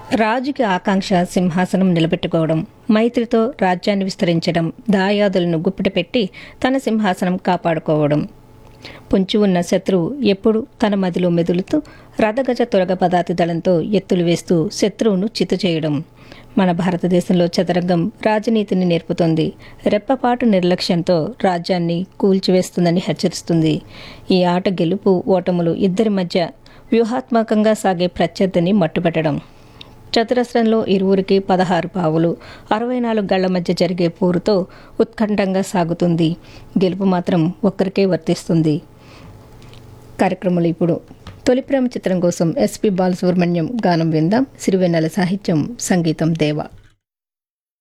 రాజుకి ఆకాంక్ష సింహాసనం నిలబెట్టుకోవడం మైత్రితో రాజ్యాన్ని విస్తరించడం దాయాదులను గుప్పిట పెట్టి తన సింహాసనం కాపాడుకోవడం పొంచి ఉన్న శత్రువు ఎప్పుడు తన మదిలో మెదులుతూ రథగజ తురగ పదాతి దళంతో ఎత్తులు వేస్తూ శత్రువును చిత్తు చేయడం మన భారతదేశంలో చదరంగం రాజనీతిని నేర్పుతోంది రెప్పపాటు నిర్లక్ష్యంతో రాజ్యాన్ని కూల్చివేస్తుందని హెచ్చరిస్తుంది ఈ ఆట గెలుపు ఓటములు ఇద్దరి మధ్య వ్యూహాత్మకంగా సాగే ప్రత్యర్థిని మట్టుపెట్టడం చతురస్రంలో ఇరువురికి పదహారు పావులు అరవై నాలుగు గళ్ల మధ్య జరిగే పోరుతో ఉత్కంఠంగా సాగుతుంది గెలుపు మాత్రం ఒక్కరికే వర్తిస్తుంది కార్యక్రమంలో ఇప్పుడు తొలి ప్రేమ చిత్రం కోసం ఎస్పి బాలసుబ్రహ్మణ్యం గానం విందాం సిరివెన్నెల సాహిత్యం సంగీతం దేవ